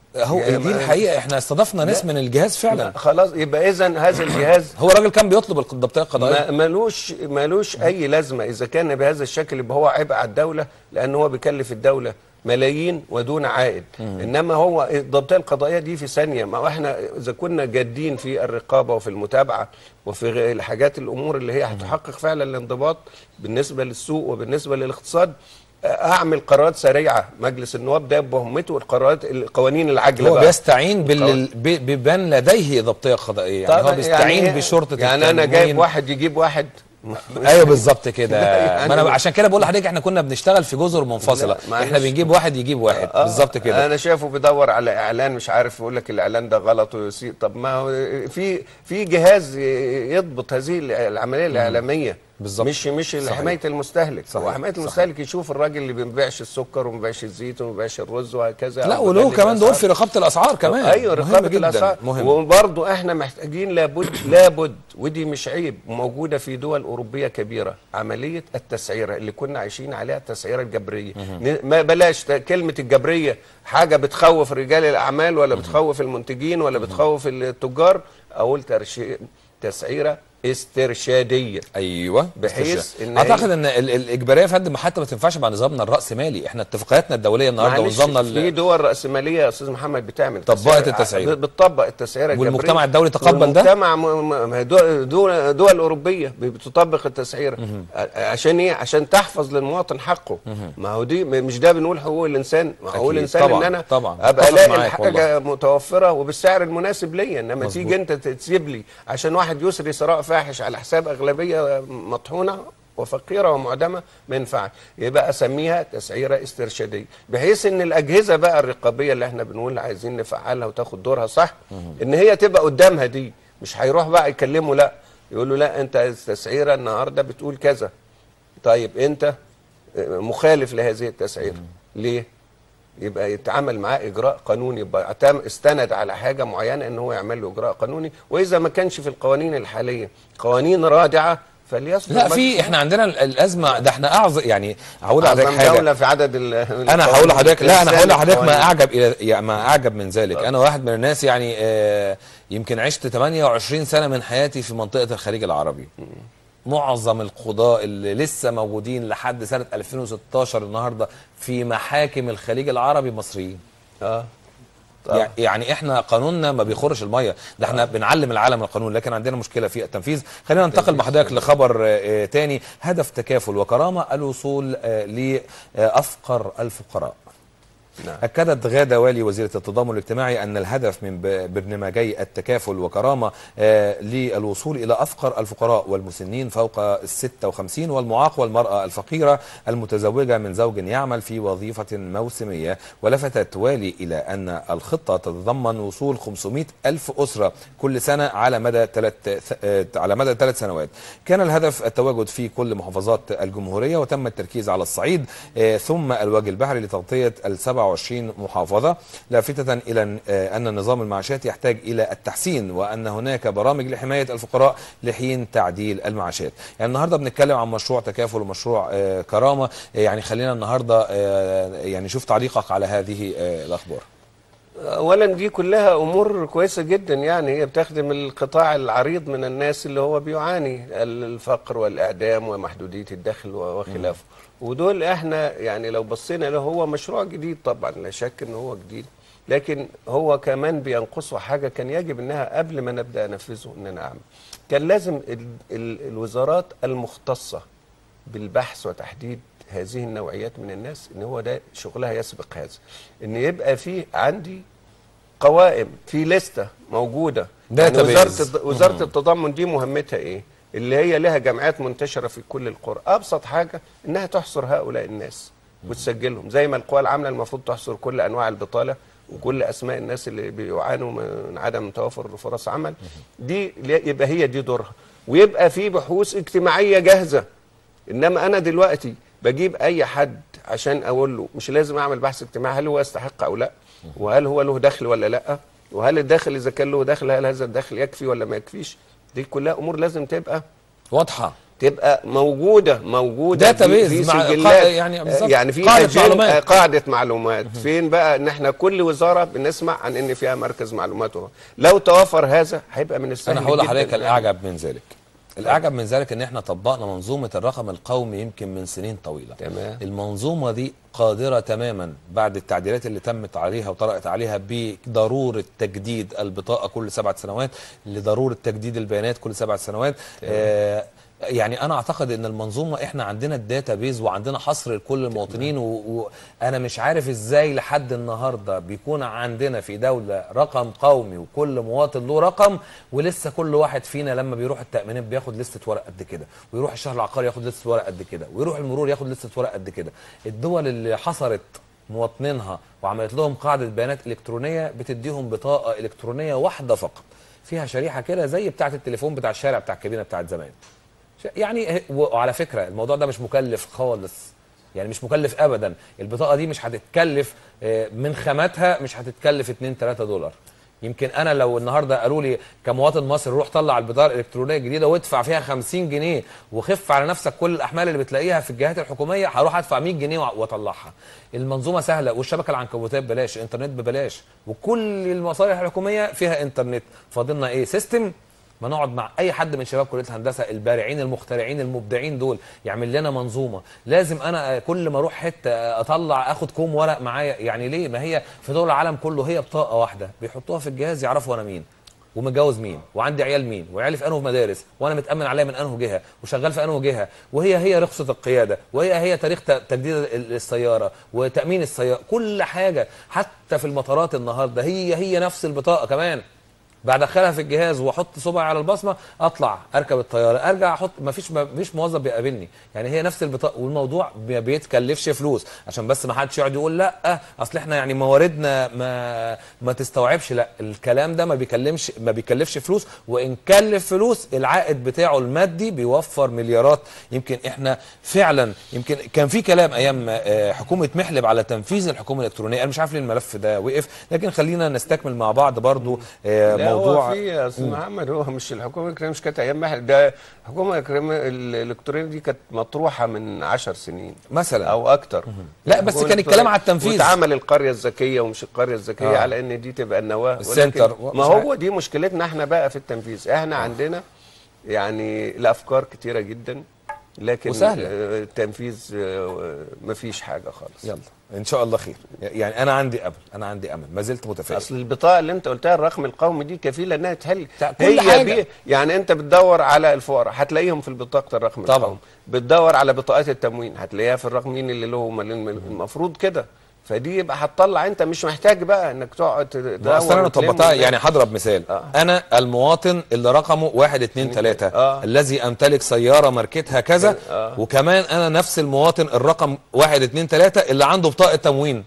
هو يعني دي ما- الحقيقه احنا استضفنا ناس لا. من الجهاز فعلا خلاص يبقى اذا هذا الجهاز هو راجل كان بيطلب الضبطيه القضائيه ما ملوش ملوش اي لازمه اذا كان بهذا الشكل يبقى هو عبء على الدوله لان هو بيكلف الدوله ملايين ودون عائد انما هو الضبطيه القضائيه دي في ثانيه ما هو احنا اذا كنا جادين في الرقابه وفي المتابعه وفي غ- الحاجات الامور اللي هي هتحقق فعلا الانضباط بالنسبه للسوق وبالنسبه للاقتصاد اعمل قرارات سريعه مجلس النواب ده بهمته القرارات القوانين العاجله هو بقى. بيستعين بال... ب- بمن لديه ضبطيه قضائيه يعني هو طبعاً بيستعين يعني بشرطه يعني انا التموين. جايب واحد يجيب واحد ايوه بالظبط كده يعني- ما انا عشان كده بقول لحضرتك احنا كنا بنشتغل في جزر منفصله لا، معلش. احنا بنجيب واحد يجيب واحد آه، بالظبط كده انا شايفه بيدور على اعلان مش عارف يقول لك الاعلان ده غلط ويسيء طب ما هو في في جهاز يضبط هذه العمليه الاعلاميه بالظبط. مش مش صحيح. حمايه المستهلك صحيح. هو حمايه صحيح. المستهلك يشوف الراجل اللي ما بيبيعش السكر وما بيبيعش الزيت وما بيبيعش الرز وهكذا لا أو وله بيقلل كمان دور الأسعار. في رقابه الاسعار كمان ايوه مهم رقابه جداً، الاسعار مهم وبرضه احنا محتاجين لابد لابد ودي مش عيب موجوده في دول اوروبيه كبيره عمليه التسعيره اللي كنا عايشين عليها التسعيره الجبريه ن- ما بلاش ت- كلمه الجبريه حاجه بتخوف رجال الاعمال ولا بتخوف المنتجين ولا بتخوف التجار اقول ترشي- تسعيره استرشاديه ايوه بحيث استرشاد. إن اعتقد هي- ان ال- الاجباريه يا فندم حتى ما تنفعش مع نظامنا الراسمالي احنا اتفاقياتنا الدوليه النهارده معلش ونظامنا في ال- دول راسماليه يا استاذ محمد بتعمل طبقت تسعيرة- التسعيرة. بتطبق التسعيره الجبريه والمجتمع الدولي تقبل ده؟ والمجتمع م- م- ما هي دول, دول, دول اوروبيه بتطبق التسعيره ع- عشان ايه عشان تحفظ للمواطن حقه ما هو دي م- مش ده بنقول حقوق الانسان ما حقوق أكيد. الانسان طبعاً، ان انا طبعاً. ابقى أتفق الاقي معاك الحاجه متوفره وبالسعر المناسب ليا انما مظبوط. تيجي انت تسيب لي عشان واحد يسري ثراء فاحش على حساب اغلبيه مطحونه وفقيره ومعدمه ما ينفعش يبقى اسميها تسعيره استرشاديه بحيث ان الاجهزه بقى الرقابيه اللي احنا بنقول عايزين نفعلها وتاخد دورها صح ان هي تبقى قدامها دي مش هيروح بقى يكلمه لا يقول له لا انت التسعيره النهارده بتقول كذا طيب انت مخالف لهذه التسعيره ليه يبقى يتعامل معاه اجراء قانوني يبقى اعتم- استند على حاجه معينه ان هو يعمل له اجراء قانوني واذا ما كانش في القوانين الحاليه قوانين رادعه فليصدر لا مجلس في احنا عندنا ال- الازمه ده احنا اعظم يعني هقول لحضرتك أعظم حاجه دوله في عدد ال انا هقول لحضرتك لا انا هقول لحضرتك ما القوانين. اعجب الى يعني ما اعجب من ذلك انا واحد من الناس يعني آه يمكن عشت 28 سنه من حياتي في منطقه الخليج العربي معظم القضاء اللي لسه موجودين لحد سنه 2016 النهارده في محاكم الخليج العربي مصريين اه يع- طبعا. يعني احنا قانوننا ما بيخرش الميه ده احنا بنعلم العالم القانون لكن عندنا مشكله في التنفيذ خلينا ننتقل مع حضرتك لخبر آه، آه، تاني هدف تكافل وكرامه الوصول آه، لافقر الفقراء نعم. أكدت غادة والي وزيرة التضامن الاجتماعي أن الهدف من ب- برنامجي التكافل وكرامة آه، للوصول إلى أفقر الفقراء والمسنين فوق ال 56 والمعاق والمرأة الفقيرة المتزوجة من زوج يعمل في وظيفة موسمية ولفتت والي إلى أن الخطة تتضمن وصول 500 ألف أسرة كل سنة على مدى ثلاث آه، على مدى ثلاث سنوات كان الهدف التواجد في كل محافظات الجمهورية وتم التركيز على الصعيد آه، ثم الوجه البحري لتغطية ال 27 محافظة لافتة إلى آه، أن نظام المعاشات يحتاج إلى التحسين وأن هناك برامج لحماية الفقراء لحين تعديل المعاشات يعني النهاردة بنتكلم عن مشروع تكافل ومشروع آه، كرامة آه، يعني خلينا النهاردة آه، يعني شوف تعليقك على هذه آه، الأخبار اولا دي كلها امور كويسه جدا يعني هي بتخدم القطاع العريض من الناس اللي هو بيعاني الفقر والاعدام ومحدوديه الدخل وخلافه ودول احنا يعني لو بصينا له هو مشروع جديد طبعا لا شك ان هو جديد لكن هو كمان بينقصه حاجه كان يجب انها قبل ما نبدا انفذه ان انا اعمل كان لازم ال ال الوزارات المختصه بالبحث وتحديد هذه النوعيات من الناس ان هو ده شغلها يسبق هذا ان يبقى في عندي قوائم في لستة موجودة يعني Database. وزارة الت- وزارة التضامن دي مهمتها ايه اللي هي لها جمعيات منتشرة في كل القرى ابسط حاجة انها تحصر هؤلاء الناس وتسجلهم زي ما القوى العاملة المفروض تحصر كل انواع البطالة وكل اسماء الناس اللي بيعانوا من عدم توافر فرص عمل دي يبقى هي دي دورها ويبقى في بحوث اجتماعية جاهزة انما انا دلوقتي بجيب اي حد عشان اقول له مش لازم اعمل بحث اجتماعي هل هو يستحق او لا وهل هو له دخل ولا لا وهل الدخل اذا كان له دخل هل هذا الدخل يكفي ولا ما يكفيش دي كلها امور لازم تبقى واضحة تبقى موجوده موجوده Database في, في مع- سجلات قا- يعني بالظبط. يعني في قاعدة أجن- معلومات. قاعده معلومات فين بقى ان احنا كل وزاره بنسمع عن ان فيها مركز معلومات وهو. لو توفر هذا هيبقى من السهل انا هقول جداً لحضرتك يعني. الاعجب من ذلك الاعجب من ذلك ان احنا طبقنا منظومه الرقم القومي يمكن من سنين طويله تمام. المنظومه دي قادره تماما بعد التعديلات اللي تمت عليها وطرأت عليها بضروره تجديد البطاقه كل سبعة سنوات لضروره تجديد البيانات كل سبعة سنوات آه يعني انا اعتقد ان المنظومه احنا عندنا الداتا بيز وعندنا حصر لكل المواطنين وانا مش عارف ازاي لحد النهارده بيكون عندنا في دوله رقم قومي وكل مواطن له رقم ولسه كل واحد فينا لما بيروح التامينات بياخد لسته ورق قد كده ويروح الشهر العقاري ياخد لسته ورق قد كده ويروح المرور ياخد لسته ورق قد كده الدول اللي حصرت مواطنينها وعملت لهم قاعده بيانات الكترونيه بتديهم بطاقه الكترونيه واحده فقط فيها شريحه كده زي بتاعه التليفون بتاع الشارع بتاع الكابينه بتاعت زمان ش- يعني ه- وعلى فكره الموضوع ده مش مكلف خالص يعني مش مكلف ابدا البطاقه دي مش هتتكلف آه، من خاماتها مش هتتكلف 2 3 دولار يمكن انا لو النهارده قالوا لي كمواطن مصري روح طلع البطاقه الالكترونيه الجديده وادفع فيها 50 جنيه وخف على نفسك كل الاحمال اللي بتلاقيها في الجهات الحكوميه هروح ادفع 100 جنيه وأ- واطلعها المنظومه سهله والشبكه العنكبوتيه ببلاش الانترنت ببلاش وكل المصالح الحكوميه فيها انترنت فاضلنا ايه سيستم ما نقعد مع اي حد من شباب كليه الهندسه البارعين المخترعين المبدعين دول يعمل لنا منظومه لازم انا كل ما اروح حته اطلع اخد كوم ورق معايا يعني ليه ما هي في دول العالم كله هي بطاقه واحده بيحطوها في الجهاز يعرفوا انا مين ومتجوز مين وعندي عيال مين وعيالي في انه مدارس وانا متامن عليها من انه جهه وشغال في انه جهه وهي هي رخصه القياده وهي هي تاريخ ت- تجديد ال- السياره وتامين السياره كل حاجه حتى في المطارات النهارده هي هي نفس البطاقه كمان بدخلها في الجهاز واحط صبعي على البصمه اطلع اركب الطياره ارجع احط ما فيش ما فيش موظف بيقابلني يعني هي نفس البطاقه والموضوع ما بيتكلفش فلوس عشان بس ما حدش يقعد يقول لا اصل احنا يعني مواردنا ما ما تستوعبش لا الكلام ده ما بيكلمش ما بيكلفش فلوس وان كلف فلوس العائد بتاعه المادي بيوفر مليارات يمكن احنا فعلا يمكن كان في كلام ايام آه، حكومه محلب على تنفيذ الحكومه الالكترونيه انا مش عارف ليه الملف ده وقف لكن خلينا نستكمل مع بعض برضو آه، لا موضوع هو في يا استاذ محمد هو مش الحكومه الالكترونيه مش كانت ايام محل ده الحكومه الإلكترونية- الالكترونيه دي كانت مطروحه من 10 سنين مثلا او اكتر لا، بس كان الكلام على التنفيذ. واتعمل القريه الذكيه ومش القريه الذكيه آه. على ان دي تبقى النواه ولكن السنتر. ما مش هو دي مشكلتنا احنا بقى في التنفيذ احنا عندنا يعني الافكار كتيره جدا لكن وسهلة. آه، التنفيذ آه، مفيش حاجه خالص يلا ان شاء الله خير يعني انا عندي امل انا عندي امل ما زلت متفائل اصل البطاقه اللي انت قلتها الرقم القومي دي كفيله انها تحل بتاع كل حاجة. بي يعني انت بتدور على الفقراء هتلاقيهم في بطاقه الرقم طبعا. القومي بتدور على بطاقات التموين هتلاقيها في الرقمين اللي له مليون مليون. المفروض كده فدي يبقى هتطلع انت مش محتاج بقى انك تقعد ما تدور اصل انا وتلم طبقتها وتلم. يعني هضرب مثال آه. انا المواطن اللي رقمه واحد اتنين تلاته آه. الذي امتلك سياره ماركتها كذا آه. وكمان انا نفس المواطن الرقم واحد اتنين تلاته اللي عنده بطاقه تموين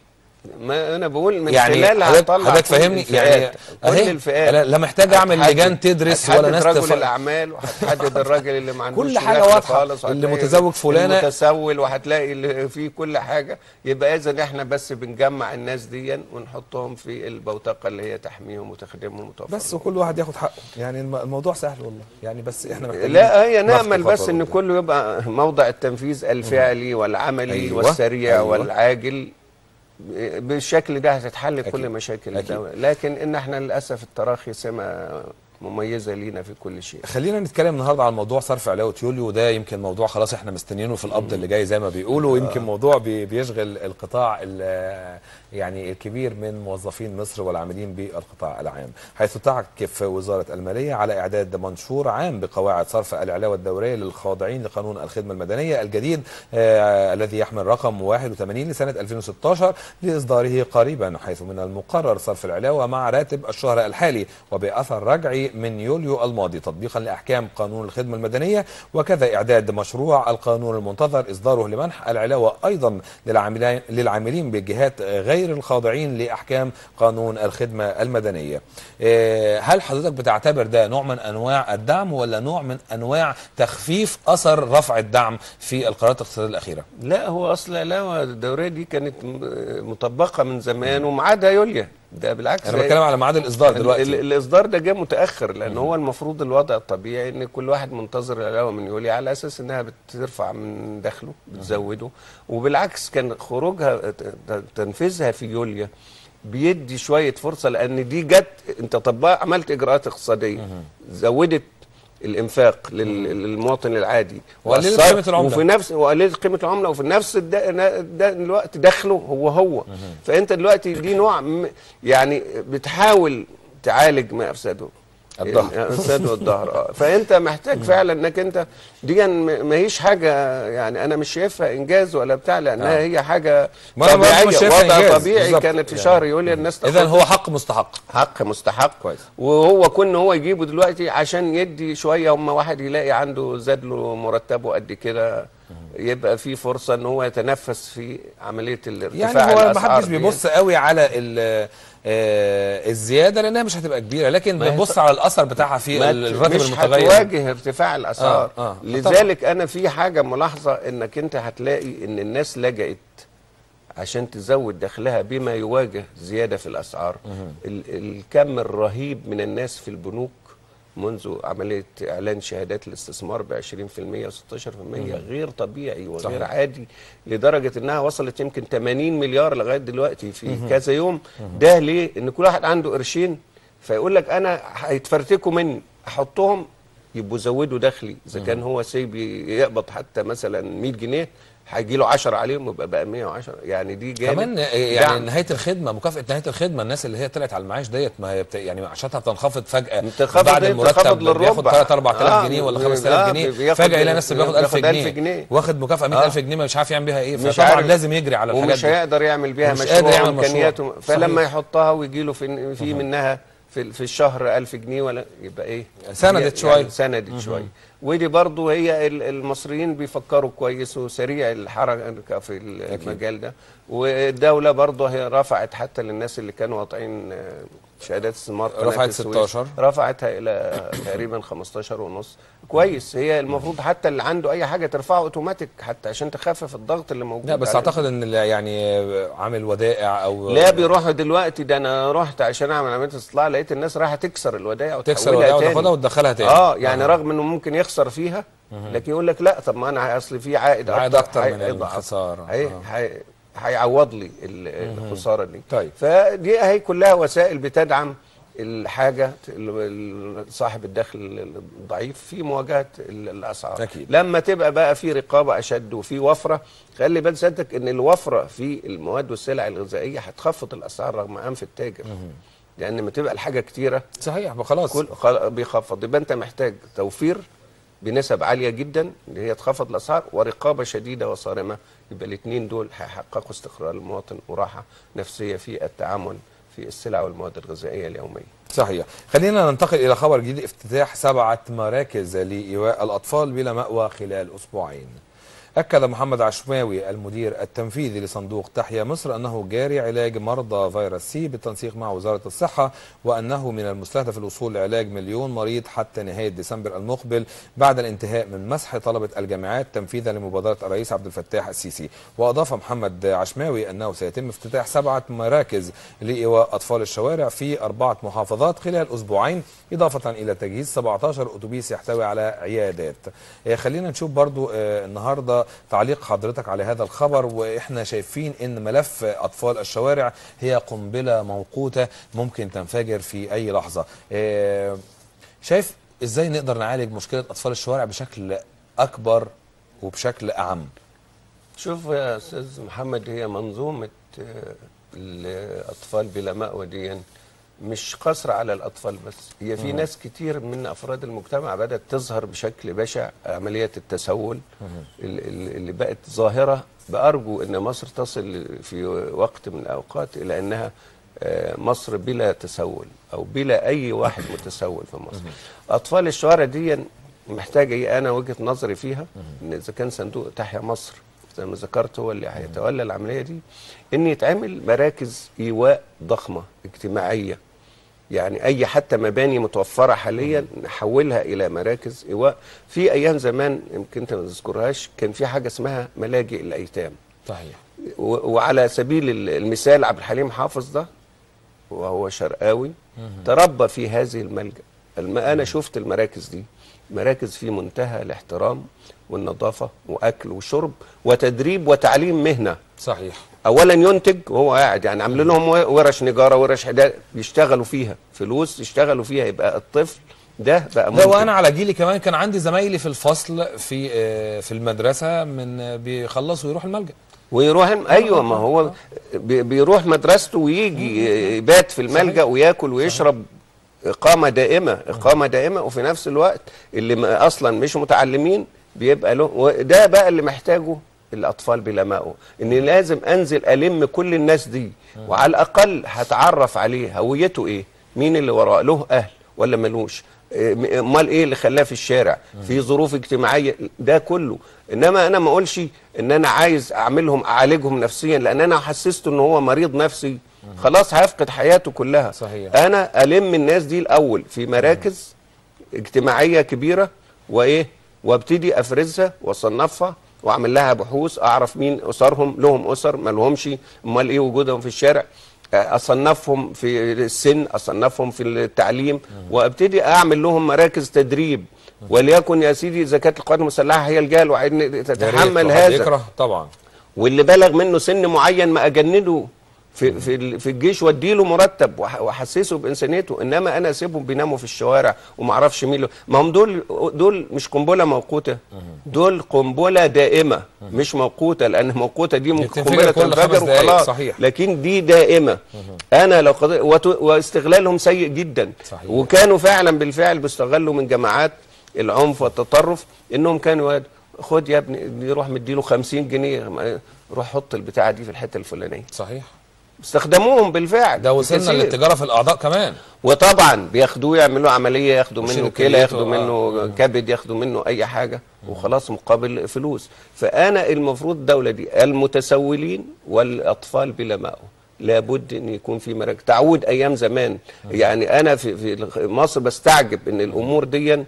ما انا بقول من يعني خلالها حضرتك هتطلع حضرتك كل فاهمني الفئات. يعني كل أهي، الفئات أنا لا محتاج اعمل هتحدد- لجان تدرس ولا هتحدد ناس رجل تف... الاعمال وهتحدد الراجل اللي ما عندوش كل حاجة دخل واضحة. خالص اللي وهتلاقي متزوج فلانة. المتسول وهتلاقي اللي فيه كل حاجه يبقى اذا احنا بس بنجمع الناس دي ونحطهم في البوتقه اللي هي تحميهم وتخدمهم وتوفر بس لهم. وكل واحد ياخد حقه يعني الم- الموضوع سهل والله يعني بس احنا محتاجين لا هي ناخد نامل خطوة بس ان لقدام. كله يبقى موضع التنفيذ الفعلي والعملي أيوة، والسريع أيوة. والعاجل بالشكل ده هتتحل أكيد. كل مشاكل أكيد. الدولة لكن ان احنا للاسف التراخي سمه مميزه لينا في كل شيء خلينا نتكلم النهارده عن موضوع صرف علاوه يوليو ده يمكن موضوع خلاص احنا مستنيينه في القبض اللي جاي زي ما بيقولوا يمكن موضوع بي- بيشغل القطاع ال- يعني الكبير من موظفين مصر والعاملين بالقطاع العام حيث تعكف وزاره الماليه على اعداد منشور عام بقواعد صرف العلاوه الدوريه للخاضعين لقانون الخدمه المدنيه الجديد آه الذي يحمل رقم 81 لسنه 2016 لاصداره قريبا حيث من المقرر صرف العلاوه مع راتب الشهر الحالي وباثر رجعي من يوليو الماضي تطبيقا لاحكام قانون الخدمه المدنيه وكذا اعداد مشروع القانون المنتظر اصداره لمنح العلاوه ايضا للعاملين للعاملين بالجهات غير الخاضعين لاحكام قانون الخدمه المدنيه. آه، هل حضرتك بتعتبر ده نوع من انواع الدعم ولا نوع من انواع تخفيف اثر رفع الدعم في القرارات الاقتصاديه الاخيره؟ لا هو اصل العلاوه الدوريه دي كانت م- مطبقه من زمان وميعادها يوليا ده بالعكس انا ده- بتكلم على ميعاد الاصدار ال- ال- دلوقتي الاصدار ده جه متاخر لان هو المفروض الوضع الطبيعي ان كل واحد منتظر العلاوه من يوليو على اساس انها بترفع من دخله بتزوده وبالعكس كان خروجها ت- ت- تنفيذها في يوليو بيدي شويه فرصه لان دي جت انت طبقت عملت اجراءات اقتصاديه زودت الانفاق لل- للمواطن العادي وقللت وأثر- قيمة العملة. وفي نفس وقللت قيمه العمله وفي نفس الد- الد- الوقت دخله هو هو فانت دلوقتي دي نوع م- يعني بتحاول تعالج ما افسده الظهر. افسده الظهر اه فانت محتاج فعلا انك انت دي م- ما هيش حاجه يعني انا مش شايفها انجاز ولا بتاع لانها آه. هي حاجه ما أنا برضه طبيعيه مش شايفها وضع إنجاز. طبيعي بالظبط. كانت في يعني. شهر يوليو الناس اذا تاخد هو حق مستحق حق مستحق كويس. وهو كون هو يجيبه دلوقتي عشان يدي شويه هم واحد يلاقي عنده زاد له مرتبه قد كده يبقى في فرصه ان هو يتنفس في عمليه الارتفاع يعني هو ما الأسعار حدش دي. بيبص قوي على ال- آه، الزياده لانها مش هتبقى كبيره لكن ما هي بنبص على الاثر بتاعها في ما ت- الراتب مش المتغير هتواجه ارتفاع الاسعار آه، آه. لذلك انا في حاجه ملاحظه انك انت هتلاقي ان الناس لجأت عشان تزود دخلها بما يواجه زياده في الاسعار ال- الكم الرهيب من الناس في البنوك منذ عمليه اعلان شهادات الاستثمار ب 20% و16% غير طبيعي وغير صحيح. عادي لدرجه انها وصلت يمكن 80 مليار لغايه دلوقتي في كذا يوم ده ليه؟ ان كل واحد عنده قرشين فيقول لك انا هيتفرتكوا مني احطهم يبقوا زودوا دخلي اذا كان هو سيب يقبض حتى مثلا 100 جنيه هيجي له 10 عليهم يبقى بقى 110 يعني دي جانب كمان آه، يعني دعم. نهايه الخدمه مكافاه نهايه الخدمه الناس اللي هي طلعت على المعاش ديت ما هي بت... يعني معاشاتها بتنخفض فجاه بتنخفض بعد إيه؟ المرتب بتنخفض بياخد للربع. 3 4000 آه، جنيه ولا آه، 5000 جنيه بياخد- فجاه يلاقي نفسه بياخد 1000 بياخد 1000 جنيه جنيه. واخد مكافاه 100000 آه. جنيه مش عارف يعمل بيها ايه مش فطبعا عارف. لازم يجري على الحاجات ومش دي هيقدر يعمل بيها ومش مشروع قادر يعمل مشروع. امكانياته فلما صحيح. يحطها ويجي له في في منها في في الشهر 1000 جنيه ولا يبقى ايه سندت هي- شوية. يعني سندت شويه ودي برضو هي ال- المصريين بيفكروا كويس وسريع الحركه في المجال ده والدوله برضو هي رفعت حتى للناس اللي كانوا واطعين آه، شهادات استثمار قناة رفعت السويس. 16. رفعتها الى تقريبا 15 ونص كويس هي المفروض حتى اللي عنده اي حاجه ترفعه اوتوماتيك حتى عشان تخفف الضغط اللي موجود لا بس على اعتقد ان ال- يعني عامل ودائع او لا بيروحوا دلوقتي ده انا رحت عشان اعمل عمليه استطلاع لقيت الناس رايحه تكسر الودائع تكسر وتحولها ودائع تاني. وتاخدها وتدخلها تاني اه يعني رغم انه ممكن يخسر فيها لكن يقول لك لا طب ما انا اصل في عائد عائد أكتر من هيضعف. الخسارة. هي آه. هي هيعوض لي ال- الخساره دي طيب. فدي اهي كلها وسائل بتدعم الحاجه ال- ال- صاحب الدخل الضعيف في مواجهه ال- الاسعار أكيد. لما تبقى بقى في رقابه اشد وفي وفره خلي بال سيادتك ان الوفره في المواد والسلع الغذائيه هتخفض الاسعار رغم انف التاجر لان لما تبقى الحاجه كتيره صحيح خلاص كل خل- بيخفض يبقى انت محتاج توفير بنسب عاليه جدا اللي هي تخفض الاسعار ورقابه شديده وصارمه يبقى الاثنين دول هيحققوا استقرار المواطن وراحه نفسيه في التعامل في السلع والمواد الغذائيه اليوميه. صحيح خلينا ننتقل إلى خبر جديد افتتاح سبعة مراكز لإيواء الأطفال بلا مأوى خلال أسبوعين أكد محمد عشماوي المدير التنفيذي لصندوق تحيا مصر أنه جاري علاج مرضى فيروس سي بالتنسيق مع وزارة الصحة وأنه من المستهدف الوصول لعلاج مليون مريض حتى نهاية ديسمبر المقبل بعد الانتهاء من مسح طلبة الجامعات تنفيذا لمبادرة الرئيس عبد الفتاح السيسي وأضاف محمد عشماوي أنه سيتم افتتاح سبعة مراكز لإيواء أطفال الشوارع في أربعة محافظات خلال أسبوعين إضافة إلى تجهيز 17 أتوبيس يحتوي على عيادات آه، خلينا نشوف برضو آه، النهاردة تعليق حضرتك على هذا الخبر وإحنا شايفين أن ملف أطفال الشوارع هي قنبلة موقوتة ممكن تنفجر في أي لحظة آه، شايف إزاي نقدر نعالج مشكلة أطفال الشوارع بشكل أكبر وبشكل أعم شوف يا استاذ محمد هي منظومه آه، الاطفال بلا مأوى دي مش قصر على الاطفال بس هي في ناس كتير من افراد المجتمع بدات تظهر بشكل بشع عمليه التسول ال- ال- اللي بقت ظاهره بارجو ان مصر تصل في وقت من الاوقات الى انها آه، مصر بلا تسول او بلا اي واحد متسول في مصر اطفال الشوارع دي محتاجه ايه انا وجهه نظري فيها ان اذا كان صندوق تحيا مصر زي ما ذكرت هو اللي هيتولى العمليه دي ان يتعمل مراكز ايواء ضخمه اجتماعيه يعني اي حتى مباني متوفره حاليا نحولها الى مراكز ايواء في ايام زمان يمكن انت ما تذكرهاش كان في حاجه اسمها ملاجئ الايتام صحيح و- وعلى سبيل ال- المثال عبد الحليم حافظ ده وهو شرقاوي تربى في هذه الملجأ الم... أنا شفت المراكز دي مراكز في منتهى الاحترام والنظافة وأكل وشرب وتدريب وتعليم مهنة صحيح اولا ينتج وهو قاعد يعني عاملين لهم ورش نجاره ورش حداد يشتغلوا فيها فلوس يشتغلوا فيها يبقى الطفل ده بقى ده منتج وانا على جيلي كمان كان عندي زمايلي في الفصل في آه، في المدرسه من آه، بيخلصوا يروحوا الملجأ ويروح ايوه ما هو بي- بيروح مدرسته ويجي يبات في الملجا وياكل ويشرب اقامه دائمه اقامه دائمه وفي نفس الوقت اللي ما- اصلا مش متعلمين بيبقى له وده بقى اللي محتاجه الاطفال بلا ماء ان لازم انزل الم كل الناس دي وعلى الاقل هتعرف عليه هويته ايه مين اللي وراه له اهل ولا ملوش إيه، امال ايه اللي خلاه في الشارع في ظروف اجتماعيه ده كله انما انا ما اقولش ان انا عايز اعملهم اعالجهم نفسيا لان انا حسسته ان هو مريض نفسي خلاص هيفقد حياته كلها صحيح. انا الم الناس دي الاول في مراكز اجتماعيه كبيره وايه وابتدي افرزها واصنفها واعمل لها بحوث اعرف مين اسرهم لهم اسر ما لهمش امال ايه وجودهم في الشارع اصنفهم في السن اصنفهم في التعليم وابتدي اعمل لهم مراكز تدريب وليكن يا سيدي اذا كانت القوات المسلحه هي الجهه الوحيده اللي تتحمل واحد هذا يكره طبعا واللي بلغ منه سن معين ما اجنده في في ال- في الجيش واديله مرتب وأح- واحسسه بانسانيته انما انا اسيبهم بيناموا في الشوارع وما اعرفش مين له- ما هم دول دول مش قنبله موقوته دول قنبله دائمه مش موقوته لان موقوته دي ممكن بتنفجر قنبله كل خمس تنفجر دقايق، وخلاص صحيح. لكن دي دائمه انا لو قضي... وت... واستغلالهم سيء جدا صحيح. وكانوا فعلا بالفعل بيستغلوا من جماعات العنف والتطرف انهم كانوا يد- خد يا ابني يروح مديله 50 جنيه ما- روح حط البتاعه دي في الحته الفلانيه صحيح استخدموهم بالفعل ده وصلنا كتير. للتجاره في الاعضاء كمان وطبعا بياخدوه يعملوا عمليه ياخدوا منه وشركيته، كلى ياخدوا آه. منه كبد ياخدوا منه اي حاجه وخلاص مقابل فلوس فانا المفروض الدوله دي المتسولين والاطفال بلا مأوى لابد ان يكون في مراكز تعود ايام زمان يعني انا في في مصر بستعجب ان الامور دي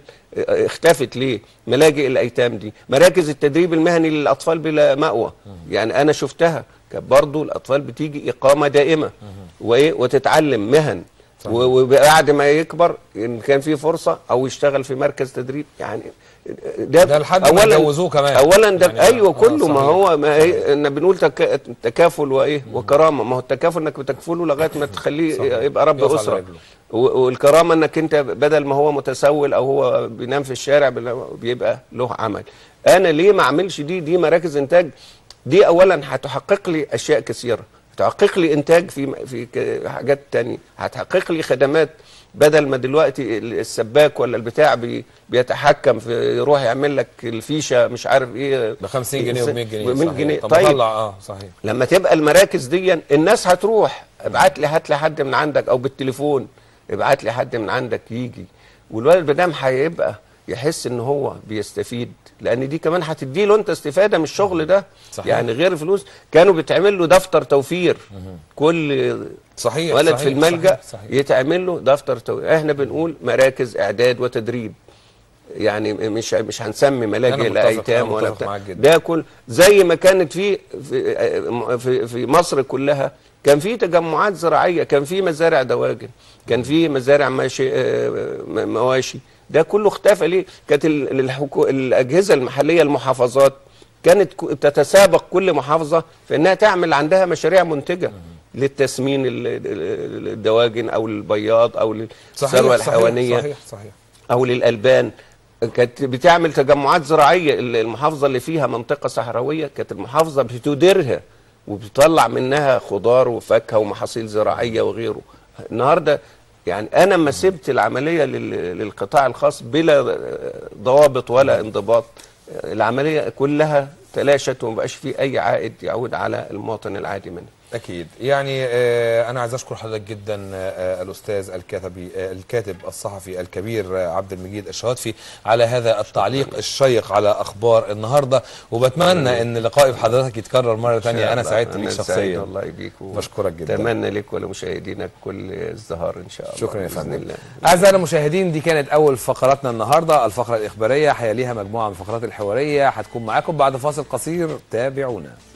اختفت ليه ملاجئ الايتام دي مراكز التدريب المهني للاطفال بلا مأوى يعني انا شفتها كانت برضه الاطفال بتيجي اقامه دائمه وايه وتتعلم مهن صحيح. و- وبعد ما يكبر ان كان في فرصه او يشتغل في مركز تدريب يعني ده, ده لحد ما يجوزوه كمان. اولا ده يعني ايوه آه، كله ما صحيح. هو ما هي ان بنقول تك... تكافل وايه وكرامه ما هو التكافل انك بتكفله لغايه ما تخليه صحيح. يبقى رب يقف على اسره رجله. و- والكرامه انك انت بدل ما هو متسول او هو بينام في الشارع بلا- بيبقى له عمل انا ليه ما اعملش دي دي مراكز انتاج دي اولا هتحقق لي اشياء كثيره هتحقق لي انتاج في في ك- حاجات تانية هتحقق لي خدمات بدل ما دلوقتي ال- السباك ولا البتاع بي بيتحكم في يروح يعمل لك الفيشه مش عارف ايه ب 50 جنيه و 100 جنيه ب 100 صحيح. جنيه طب طيب طلع اه صحيح لما تبقى المراكز دي الناس هتروح ابعت لي هات لي حد من عندك او بالتليفون ابعت لي حد من عندك يجي والولد بدام هيبقى يحس ان هو بيستفيد لان دي كمان هتدي له انت استفاده من الشغل ده صحيح. يعني غير فلوس كانوا بيتعمل له دفتر توفير كل صحيح ولد صحيح في الملجا صحيح, صحيح. يتعمل له دفتر توفير احنا بنقول مراكز اعداد وتدريب يعني مش مش هنسمي أنا ملاجئ متفق- الايتام أنا ولا متفق بتاع معاك جدا. ده كل زي ما كانت في في في, في مصر كلها كان في تجمعات زراعيه كان في مزارع دواجن كان في مزارع ماشي آه، م- مواشي ده كله اختفى ليه كانت ال- الحكو... الاجهزه المحليه المحافظات كانت ك- بتتسابق كل محافظه في انها تعمل عندها مشاريع منتجه للتسمين ال- ال- الدواجن او البياض او للثروه الحيوانيه صحيح صحيح او للالبان كانت بتعمل تجمعات زراعيه المحافظه اللي فيها منطقه صحراويه كانت المحافظه بتديرها وبتطلع منها خضار وفاكهه ومحاصيل زراعيه وغيره النهارده يعني انا لما سبت العمليه لل- للقطاع الخاص بلا ضوابط ولا انضباط العمليه كلها تلاشت ومبقاش في اي عائد يعود على المواطن العادي منها اكيد يعني آه انا عايز اشكر حضرتك جدا آه الاستاذ الكاتبي آه الكاتب الصحفي الكبير آه عبد المجيد الشواطفي على هذا التعليق الشيق على اخبار النهارده وبتمنى ان لقائي بحضرتك يتكرر مره ثانيه انا سعدت بيك أنا سعيد شخصيا الله يبيك و- بشكرك جدا. اتمنى لك ولمشاهدينك كل ازدهار ان شاء الله شكرا يا بإذن فندم الله. اعزائي المشاهدين دي كانت اول فقراتنا النهارده الفقره الاخباريه هيليها مجموعه من الفقرات الحواريه هتكون معاكم بعد فاصل قصير تابعونا